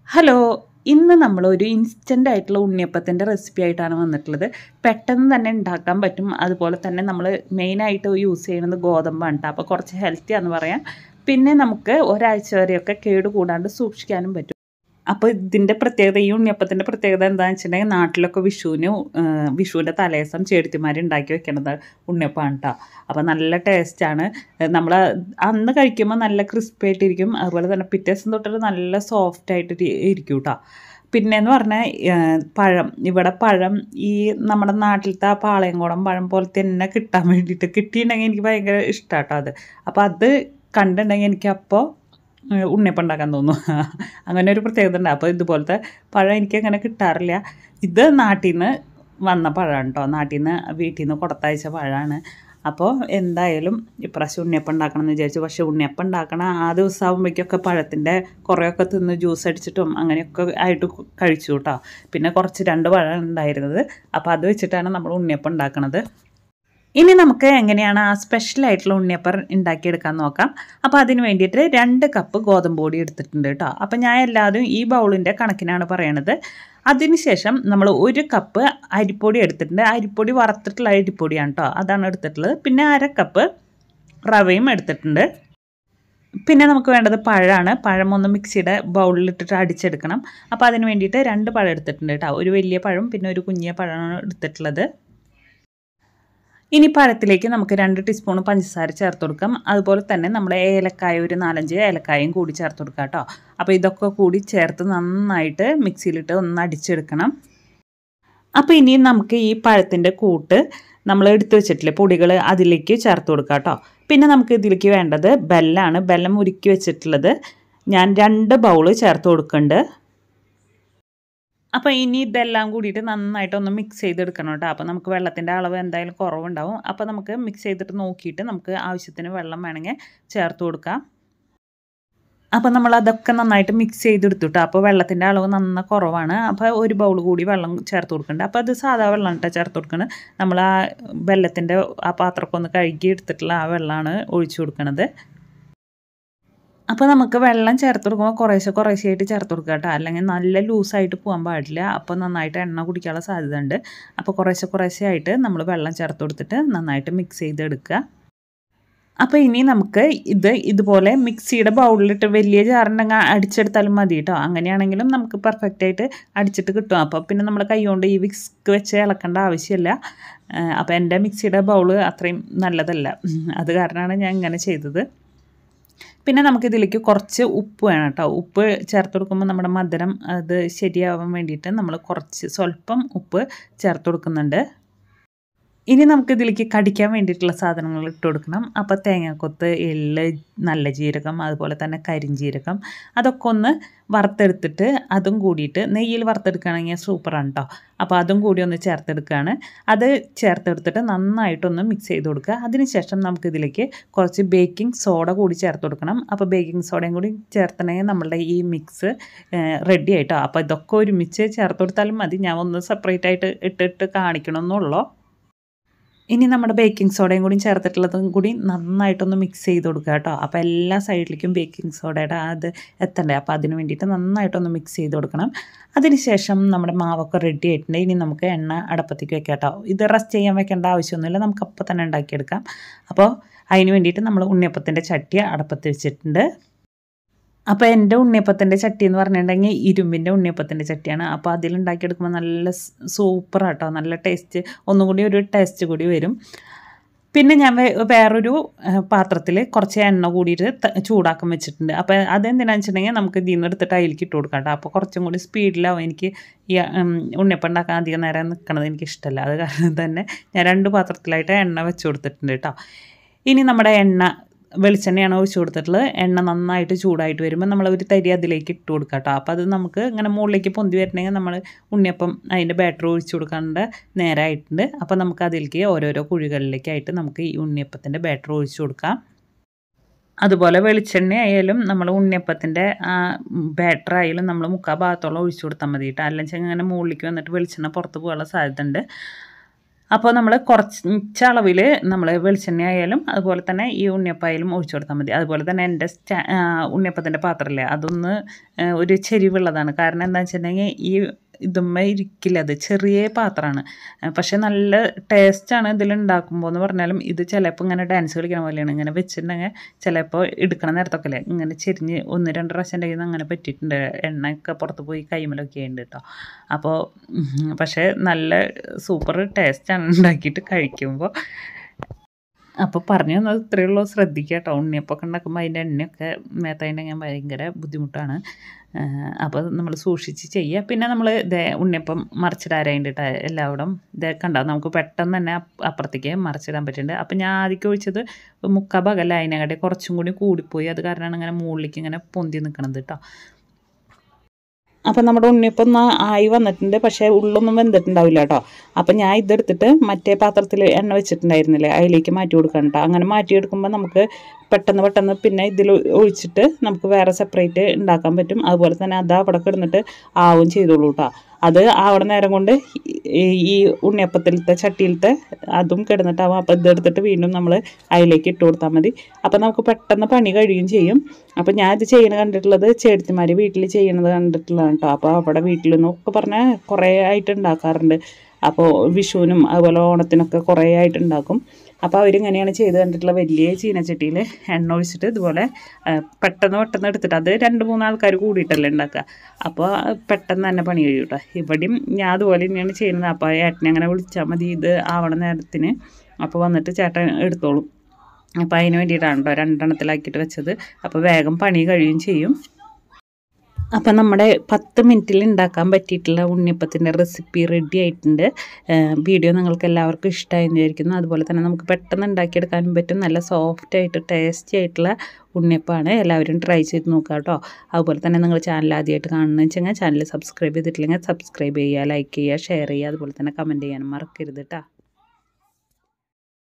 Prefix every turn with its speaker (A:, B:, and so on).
A: hello ഇന്ന് നമ്മൾ ഒരു ഇൻസ്റ്റൻ്റ് ആയിട്ടുള്ള ഉണ്ണിയപ്പത്തിൻ്റെ റെസിപ്പി ആയിട്ടാണ് വന്നിട്ടുള്ളത് പെട്ടെന്ന് തന്നെ ഉണ്ടാക്കാൻ പറ്റും അതുപോലെ തന്നെ നമ്മൾ മെയിനായിട്ട് യൂസ് ചെയ്യുന്നത് ഗോതമ്പാണ് കേട്ടോ അപ്പോൾ കുറച്ച് ഹെൽത്തിയാന്ന് പറയാം പിന്നെ നമുക്ക് ഒരാഴ്ച വരെയൊക്കെ കേട് കൂടാണ്ട് സൂക്ഷിക്കാനും പറ്റും അപ്പോൾ ഇതിൻ്റെ പ്രത്യേകത ഈ ഉണ്ണിയപ്പത്തിൻ്റെ പ്രത്യേകത എന്താണെന്ന് വെച്ചിട്ടുണ്ടെങ്കിൽ നാട്ടിലൊക്കെ വിഷുവിന് വിഷുവിൻ്റെ തലേദിവസം ചേട്ടത്തിമാർ ഉണ്ടാക്കി വെക്കണത് ഉണ്ണിയപ്പമാണ് കേട്ടോ അപ്പോൾ നല്ല ടേസ്റ്റാണ് നമ്മൾ അന്ന് കഴിക്കുമ്പോൾ നല്ല ക്രിസ്പി ആയിട്ടിരിക്കും അതുപോലെ തന്നെ പിറ്റേ ദിവസം തൊട്ടിട്ട് നല്ല സോഫ്റ്റ് ആയിട്ട് ഇരിക്കും കേട്ടോ പിന്നെന്ന് പറഞ്ഞാൽ പഴം ഇവിടെ പഴം ഈ നമ്മുടെ നാട്ടിലത്തെ ആ പാളയംകുളം പഴം പോലെ തന്നെ കിട്ടാൻ വേണ്ടിയിട്ട് കിട്ടിയിട്ടുണ്ടെങ്കിൽ എനിക്ക് ഭയങ്കര ഇഷ്ടമാട്ടോ അത് അപ്പോൾ അത് കണ്ടിട്ടുണ്ടെങ്കിൽ എനിക്കപ്പോൾ ഉണ്ണിയപ്പം ഉണ്ടാക്കാൻ തോന്നും അങ്ങനെ ഒരു പ്രത്യേകത ഉണ്ട് അപ്പോൾ ഇതുപോലത്തെ പഴം എനിക്ക് അങ്ങനെ കിട്ടാറില്ല ഇത് നാട്ടിൽ നിന്ന് വന്ന പഴമാണ് കേട്ടോ നാട്ടിൽ നിന്ന് വീട്ടിൽ നിന്ന് കൊടുത്തയച്ച പഴമാണ് അപ്പോൾ എന്തായാലും ഇപ്രാവശ്യം ഉണ്ണിയപ്പം ഉണ്ടാക്കണം എന്ന് വിചാരിച്ചു പക്ഷേ ഉണ്ണിയപ്പം ഉണ്ടാക്കണ ആ ദിവസം ആകുമ്പോഴേക്കൊക്കെ പഴത്തിൻ്റെ കുറേയൊക്കെ തിന്ന് ജ്യൂസ് അടിച്ചിട്ടും അങ്ങനെയൊക്കെ ആയിട്ട് കഴിച്ചു കേട്ടോ പിന്നെ കുറച്ച് രണ്ട് പഴം ഉണ്ടായിരുന്നത് അപ്പോൾ അത് വെച്ചിട്ടാണ് നമ്മൾ ഉണ്ണിയപ്പം ഉണ്ടാക്കണത് ഇനി നമുക്ക് എങ്ങനെയാണ് ആ സ്പെഷ്യൽ ആയിട്ടുള്ള ഉണ്ണിയപ്പം ഉണ്ടാക്കിയെടുക്കാൻ നോക്കാം അപ്പോൾ അതിന് വേണ്ടിയിട്ട് രണ്ട് കപ്പ് ഗോതമ്പ് പൊടി എടുത്തിട്ടുണ്ട് കേട്ടോ അപ്പോൾ ഞാൻ എല്ലാവരും ഈ ബൗളിൻ്റെ കണക്കിനാണ് പറയണത് അതിനുശേഷം നമ്മൾ ഒരു കപ്പ് അരിപ്പൊടി എടുത്തിട്ടുണ്ട് അരിപ്പൊടി വറുത്തിട്ടുള്ള അരിപ്പൊടിയാണ് കേട്ടോ അതാണ് എടുത്തിട്ടുള്ളത് പിന്നെ അര കപ്പ് റവയും എടുത്തിട്ടുണ്ട് പിന്നെ നമുക്ക് വേണ്ടത് പഴമാണ് പഴം ഒന്ന് മിക്സിയുടെ ബൗളിലിട്ടിട്ട് അടിച്ചെടുക്കണം അപ്പോൾ അതിന് വേണ്ടിയിട്ട് രണ്ട് പഴം എടുത്തിട്ടുണ്ട് കേട്ടോ ഒരു വലിയ പഴം പിന്നെ ഒരു കുഞ്ഞിയ പഴമാണ് എടുത്തിട്ടുള്ളത് ഇനി പഴത്തിലേക്ക് നമുക്ക് രണ്ട് ടീസ്പൂൺ പഞ്ചസാര ചേർത്ത് കൊടുക്കാം അതുപോലെ തന്നെ നമ്മുടെ ഏലക്കായ ഒരു നാലഞ്ച് ഏലക്കായും കൂടി ചേർത്ത് കൊടുക്കാം കേട്ടോ അപ്പോൾ ഇതൊക്കെ കൂടി ചേർത്ത് നന്നായിട്ട് മിക്സിയിലിട്ട് ഒന്ന് അടിച്ചെടുക്കണം അപ്പോൾ ഇനി നമുക്ക് ഈ പഴത്തിൻ്റെ കൂട്ട് നമ്മൾ എടുത്തു വെച്ചിട്ടില്ലേ പൊടികൾ അതിലേക്ക് ചേർത്ത് കൊടുക്കാം കേട്ടോ പിന്നെ നമുക്ക് ഇതിലേക്ക് വേണ്ടത് ബെല്ലാണ് ബെല്ലം ഉരുക്കി വെച്ചിട്ടുള്ളത് ഞാൻ രണ്ട് ബൗള് ചേർത്ത് കൊടുക്കുന്നുണ്ട് അപ്പോൾ ഇനി ഇതെല്ലാം കൂടിയിട്ട് നന്നായിട്ടൊന്ന് മിക്സ് ചെയ്തെടുക്കണം കേട്ടോ അപ്പോൾ നമുക്ക് വെള്ളത്തിൻ്റെ അളവ് എന്തായാലും കുറവുണ്ടാവും അപ്പോൾ നമുക്ക് മിക്സ് ചെയ്തിട്ട് നോക്കിയിട്ട് നമുക്ക് ആവശ്യത്തിന് വെള്ളം വേണമെങ്കിൽ ചേർത്ത് കൊടുക്കാം അപ്പോൾ നമ്മൾ അതൊക്കെ നന്നായിട്ട് മിക്സ് ചെയ്തെടുത്തു കേട്ടോ അപ്പോൾ വെള്ളത്തിൻ്റെ അളവ് നന്ന കുറവാണ് അപ്പോൾ ഒരു ബൗൾ കൂടി വെള്ളം ചേർത്ത് കൊടുക്കുന്നുണ്ട് അപ്പോൾ അത് സാധാ വെള്ളം കേട്ടോ ചേർത്ത് കൊടുക്കുന്നത് നമ്മൾ ആ വെള്ളത്തിൻ്റെ ആ പാത്രമൊക്കെ ഒന്ന് കഴുകി എടുത്തിട്ടുള്ള ആ വെള്ളമാണ് ഒഴിച്ചു കൊടുക്കുന്നത് അപ്പോൾ നമുക്ക് വെള്ളം ചേർത്ത് കൊടുക്കുമ്പോൾ കുറേശ്ശെ കുറേശ്ശെയായിട്ട് ചേർത്ത് കൊടുക്കുക കേട്ടോ അല്ലെങ്കിൽ നല്ല ലൂസായിട്ട് പോകാൻ പാടില്ല അപ്പോൾ നന്നായിട്ട് എണ്ണ കുടിക്കാനുള്ള സാധ്യത ഉണ്ട് അപ്പോൾ കുറേശ്ശെ കുറേശ്ശെ ആയിട്ട് നമ്മൾ വെള്ളം ചേർത്ത് കൊടുത്തിട്ട് നന്നായിട്ട് മിക്സ് ചെയ്തെടുക്കുക അപ്പോൾ ഇനി നമുക്ക് ഇത് ഇതുപോലെ മിക്സിയുടെ ബൗളിലിട്ട് വലിയ ജാറുണ്ടെങ്കിൽ അടിച്ചെടുത്താലും മതി കേട്ടോ അങ്ങനെയാണെങ്കിലും നമുക്ക് പെർഫെക്റ്റ് ആയിട്ട് അടിച്ചിട്ട് കിട്ടും അപ്പോൾ പിന്നെ നമ്മൾ കൈകൊണ്ട് ഈ വിസ്ക് വെച്ച് ഇളക്കേണ്ട ആവശ്യമില്ല അപ്പോൾ എൻ്റെ മിക്സിയുടെ ബൗള് അത്രയും നല്ലതല്ല അത് കാരണമാണ് ഞാൻ ഇങ്ങനെ ചെയ്തത് പിന്നെ നമുക്കിതിലേക്ക് കുറച്ച് ഉപ്പ് വേണം കേട്ടോ ഉപ്പ് ചേർത്ത് കൊടുക്കുമ്പോൾ നമ്മുടെ മധുരം അത് ശരിയാവാൻ വേണ്ടിയിട്ട് നമ്മൾ കുറച്ച് സ്വല്പം ഉപ്പ് ചേർത്ത് കൊടുക്കുന്നുണ്ട് ഇനി നമുക്കിതിലേക്ക് കടിക്കാൻ വേണ്ടിയിട്ടുള്ള സാധനങ്ങൾ ഇട്ട് കൊടുക്കണം അപ്പോൾ തേങ്ങാക്കൊത്ത് എള്ള് നല്ല ജീരകം അതുപോലെ തന്നെ കരിഞ്ജീരകം അതൊക്കെ ഒന്ന് വറുത്തെടുത്തിട്ട് അതും കൂടിയിട്ട് നെയ്യിൽ വറുത്തെടുക്കുകയാണെങ്കിൽ സൂപ്പറാണ് കേട്ടോ അപ്പോൾ അതും കൂടി ഒന്ന് ചേർത്തെടുക്കുകയാണ് അത് ചേർത്തെടുത്തിട്ട് നന്നായിട്ടൊന്ന് മിക്സ് ചെയ്ത് കൊടുക്കുക അതിനുശേഷം നമുക്കിതിലേക്ക് കുറച്ച് ബേക്കിംഗ് സോഡ കൂടി ചേർത്ത് കൊടുക്കണം അപ്പോൾ ബേക്കിംഗ് സോഡയും കൂടി ചേർത്തണമെങ്കിൽ നമ്മളുടെ ഈ മിക്സ് റെഡി ആയിട്ടോ അപ്പോൾ ഇതൊക്കെ ഒരുമിച്ച് ചേർത്ത് കൊടുത്താലും മതി ഞാൻ ഒന്ന് സെപ്പറേറ്റ് ആയിട്ട് ഇട്ടിട്ട് കാണിക്കണമെന്നുള്ളൂ ഇനി നമ്മുടെ ബേക്കിംഗ് സോഡയും കൂടി ചേർത്തിട്ടുള്ളതും കൂടി നന്നായിട്ടൊന്ന് മിക്സ് ചെയ്ത് കൊടുക്കുക കേട്ടോ അപ്പോൾ എല്ലാ സൈഡിലേക്കും ബേക്കിംഗ് സോഡയുടെ അത് എത്തണ്ടേ അപ്പോൾ അതിന് വേണ്ടിയിട്ട് നന്നായിട്ടൊന്ന് മിക്സ് ചെയ്ത് കൊടുക്കണം അതിനുശേഷം നമ്മുടെ മാവൊക്കെ റെഡി ആയിട്ടുണ്ട് ഇനി നമുക്ക് എണ്ണ അടപ്പത്തേക്ക് വെക്കാം കേട്ടോ ഇത് റെസ്റ്റ് ചെയ്യാൻ വെക്കേണ്ട ആവശ്യമൊന്നുമില്ല നമുക്ക് അപ്പോൾ തന്നെ ഉണ്ടാക്കിയെടുക്കാം അപ്പോൾ അതിന് വേണ്ടിയിട്ട് നമ്മൾ ഉണ്ണിയപ്പത്തിൻ്റെ ചട്ടി അടപ്പത്ത് വെച്ചിട്ടുണ്ട് അപ്പോൾ എൻ്റെ ഉണ്ണിയപ്പത്തിൻ്റെ ചട്ടി എന്ന് പറഞ്ഞിട്ടുണ്ടെങ്കിൽ ഇരുമ്പിൻ്റെ ഉണ്ണിയപ്പത്തിൻ്റെ ചട്ടിയാണ് അപ്പോൾ അതിലുണ്ടാക്കിയെടുക്കുമ്പോൾ നല്ല സൂപ്പർ ആട്ടോ നല്ല ടേസ്റ്റ് ഒന്നും കൂടി ഒരു ടേസ്റ്റ് കൂടി വരും പിന്നെ ഞാൻ വേറൊരു പാത്രത്തിൽ കുറച്ച് എണ്ണ കൂടിയിട്ട് ചൂടാക്കാൻ വെച്ചിട്ടുണ്ട് അപ്പോൾ അതെന്തിനാണെന്ന് വെച്ചിട്ടുണ്ടെങ്കിൽ നമുക്ക് ഇതിൽ നിന്ന് എടുത്തിട്ട് അതിലേക്ക് ഇട്ട് കൊടുക്കാം കേട്ടോ അപ്പോൾ കുറച്ചും കൂടി സ്പീഡിലാവും എനിക്ക് ഈ ഉണ്ണിയപ്പം ഉണ്ടാക്കാൻ അധികം നേരം നിൽക്കണത് എനിക്ക് ഇഷ്ടമല്ല അത് കാരണം തന്നെ ഞാൻ രണ്ട് പാത്രത്തിലായിട്ട് എണ്ണ വെച്ച് കൊടുത്തിട്ടുണ്ട് കേട്ടോ ഇനി നമ്മുടെ എണ്ണ വെളിച്ചെണ്ണയാണ് ഒഴിച്ചു കൊടുത്തിട്ടുള്ളത് എണ്ണ നന്നായിട്ട് ചൂടായിട്ട് വരുമ്പോൾ നമ്മൾ ഒരു തരി അതിലേക്ക് ഇട്ട് കൊടുക്കുക കേട്ടോ അപ്പോൾ അത് നമുക്ക് ഇങ്ങനെ മുകളിലേക്ക് പൊന്തി വരണമെങ്കിൽ നമ്മൾ ഉണ്ണിയപ്പം അതിൻ്റെ ബാറ്റർ ഒഴിച്ചു കൊടുക്കാണ്ട് നേരായിട്ടുണ്ട് അപ്പോൾ നമുക്ക് അതിലേക്ക് ഓരോരോ കുഴികളിലേക്കായിട്ട് നമുക്ക് ഈ ഉണ്ണിയപ്പത്തിൻ്റെ ബാറ്റർ ഒഴിച്ചു കൊടുക്കാം അതുപോലെ വെളിച്ചെണ്ണ ആയാലും നമ്മൾ ഉണ്ണിയപ്പത്തിൻ്റെ ബാറ്റർ ആയാലും നമ്മൾ മുക്കാൽ ഭാഗത്തോളം ഒഴിച്ചു കൊടുത്താൽ മതി കേട്ടോ അല്ലെങ്കിൽ അങ്ങനെ മുകളിലേക്ക് വന്നിട്ട് വെളിച്ചെണ്ണ പുറത്ത് പോകാനുള്ള സാധ്യത ഉണ്ട് അപ്പോൾ നമ്മൾ കുറച്ച് അളവിൽ നമ്മൾ വെളിച്ചെണ്ണ ആയാലും അതുപോലെ തന്നെ ഈ ഉണ്ണിയപ്പായാലും ഒഴിച്ചു കൊടുത്താൽ മതി അതുപോലെ തന്നെ എൻ്റെ സ്റ്റാ ഉണ്ണിയപ്പത്തിൻ്റെ പാത്രമില്ലേ അതൊന്ന് ആ, ഒരു ചെരിവുള്ളതാണ് കാരണം എന്താ വെച്ചിട്ടുണ്ടെങ്കിൽ ഈ ഇതുമ്മ ഇരിക്കില്ല അത് ചെറിയ പാത്രമാണ് പക്ഷേ നല്ല ടേസ്റ്റാണ് ഇതിൽ ഉണ്ടാക്കുമ്പോൾ എന്ന് പറഞ്ഞാലും ഇത് ചിലപ്പോൾ ഇങ്ങനെ ഡാൻസ് കളിക്കണ പോലെയാണ് ഇങ്ങനെ വെച്ചിട്ടുണ്ടെങ്കിൽ ചിലപ്പോൾ എടുക്കണ നേരത്തൊക്കെ അല്ലേ ഇങ്ങനെ ചെരിഞ്ഞ് ഒന്ന് രണ്ട് പ്രാവശ്യം എൻ്റെ കയ്യിൽ നിന്ന് അങ്ങനെ പറ്റിയിട്ടുണ്ട് എണ്ണയൊക്കെ പുറത്ത് പോയി കൈമലൊക്കെ ഉണ്ട് കേട്ടോ അപ്പോൾ ഉം, പക്ഷേ നല്ല സൂപ്പർ ടേസ്റ്റാണ് ഉണ്ടാക്കിയിട്ട് കഴിക്കുമ്പോൾ അപ്പോൾ പറഞ്ഞു തന്നത് ഇത്രയേ ഉള്ളൂ ശ്രദ്ധിക്കുക കേട്ടോ ഉണ്ണിയപ്പൊക്കെ ഉണ്ടാക്കുമ്പോൾ അതിൻ്റെ എണ്ണയൊക്കെ മേത്തതിൻ്റെ ഭയങ്കര ബുദ്ധിമുട്ടാണ് അപ്പോൾ നമ്മൾ സൂക്ഷിച്ച് ചെയ്യുക പിന്നെ നമ്മൾ ഇതേ ഉണ്ണിയപ്പം മറിച്ചിടാനായിട്ട് എല്ലാവിടും ഇതൊക്കെ ഉണ്ടാവും നമുക്ക് പെട്ടെന്ന് തന്നെ അപ്പ- അപ്പുറത്തേക്ക് മറിച്ചിടാൻ പറ്റുന്നുണ്ട് അപ്പോൾ ഞാൻ ആദ്യം ഒഴിച്ചത് മുക്കാ ഭാഗമല്ല അതിനെക്കാട്ടി കുറച്ചും കൂടി കൂടിപ്പോയി അത് കാരണമാണ് ഇങ്ങനെ മുകളിലേക്ക് ഇങ്ങനെ പൊന്തി നിൽക്കണത് കേട്ടോ അപ്പം നമ്മുടെ ഉണ്ണിയപ്പം ഒന്ന് ആയി വന്നിട്ടുണ്ട് പക്ഷേ ഉള്ളൊന്നും വെന്തിട്ടുണ്ടാവില്ല കേട്ടോ അപ്പം ഞാൻ ഇതെടുത്തിട്ട് മറ്റേ പാത്രത്തിൽ എണ്ണ വെച്ചിട്ടുണ്ടായിരുന്നില്ലേ അതിലേക്ക് മാറ്റി കൊടുക്കണം കേട്ടോ അങ്ങനെ മാറ്റിയെടുക്കുമ്പോൾ നമുക്ക് പെട്ടെന്ന് പെട്ടെന്ന് പിന്നെ ഇതിൽ ഒഴിച്ചിട്ട് നമുക്ക് വേറെ സെപ്പറേറ്റ് ഉണ്ടാക്കാൻ പറ്റും അതുപോലെ തന്നെ അത് അവിടെ കിടന്നിട്ട് ആവും ചെയ്തോളൂ കേട്ടോ അത് ആവണ നേരം കൊണ്ട് ഈ ഈ ഉണ്ണിയപ്പത്തിലത്തെ ചട്ടിയിലത്തെ അതും കിടന്നിട്ടാവും അപ്പോൾ ഇതെടുത്തിട്ട് വീണ്ടും നമ്മൾ അതിലേക്ക് ഇട്ട് കൊടുത്താൽ മതി അപ്പോൾ നമുക്ക് പെട്ടെന്ന് പണി കഴിയുകയും ചെയ്യും അപ്പോൾ ഞാൻ ഇത് ചെയ്യണത് കണ്ടിട്ടുള്ളത് ചേട്ടത്തിമാർ വീട്ടിൽ ചെയ്യണത് കണ്ടിട്ടുള്ളതാണ് കേട്ടോ അപ്പോൾ അവിടെ വീട്ടിൽ നിന്നൊക്കെ പറഞ്ഞാൽ കുറേ ആയിട്ട് ഉണ്ടാക്കാറുണ്ട് അപ്പോൾ വിഷുവിനും അതുപോലെ ഓണത്തിനൊക്കെ കുറേ ആയിട്ട് ഉണ്ടാക്കും അപ്പോൾ അവരിങ്ങനെയാണ് ചെയ്ത് കണ്ടിട്ടുള്ള വലിയ ചീനച്ചട്ടിയിൽ എണ്ണ ഒഴിച്ചിട്ട് ഇതുപോലെ ആ, പെട്ടെന്ന് പെട്ടെന്ന് എടുത്തിട്ട് അത് രണ്ട് മൂന്ന് ആൾക്കാർ കൂടിയിട്ടല്ലേ ഉണ്ടാക്കുക അപ്പോൾ പെട്ടെന്ന് തന്നെ പണി കഴിയും കേട്ടോ ഇവിടെയും ഞാൻ അതുപോലെ തന്നെയാണ് ചെയ്യുന്നത് അപ്പോൾ ഏട്ടനെ അങ്ങനെ വിളിച്ചാൽ മതി ഇത് ആവണ നേരത്തിന് അപ്പോൾ വന്നിട്ട് ചേട്ടൻ എടുത്തോളും അപ്പോൾ അതിന് വേണ്ടിയിട്ടാണ് കേട്ടോ രണ്ടെണ്ണത്തിലാക്കിയിട്ട് വെച്ചത് അപ്പോൾ വേഗം പണി കഴിയുകയും ചെയ്യും അപ്പം നമ്മുടെ പത്ത് മിനിറ്റിൽ ഉണ്ടാക്കാൻ പറ്റിയിട്ടുള്ള ഉണ്ണിയപ്പത്തിൻ്റെ റെസിപ്പി റെഡി ആയിട്ടുണ്ട് ഏഹ് വീഡിയോ നിങ്ങൾക്ക് എല്ലാവർക്കും ഇഷ്ടമായെന്ന് വിചാരിക്കുന്നു അതുപോലെ തന്നെ നമുക്ക് പെട്ടെന്ന് ഉണ്ടാക്കിയെടുക്കാനും പറ്റും നല്ല സോഫ്റ്റ് ആയിട്ട് ടേസ്റ്റി ആയിട്ടുള്ള ഉണ്ണിയപ്പമാണ് എല്ലാവരും ട്രൈ ചെയ്ത് നോക്കുക കേട്ടോ അതുപോലെ തന്നെ നിങ്ങൾ ചാനൽ ആദ്യമായിട്ട് കാണുന്നത് വെച്ചാൽ ചാനൽ സബ്സ്ക്രൈബ് ചെയ്തിട്ടില്ലെങ്കിൽ സബ്സ്ക്രൈബ് ചെയ്യുക ലൈക്ക് ചെയ്യുക ഷെയർ ചെയ്യുക അതുപോലെ തന്നെ കമൻറ്റ് ചെയ്യാനും മറക്കരുത് കേട്ടോ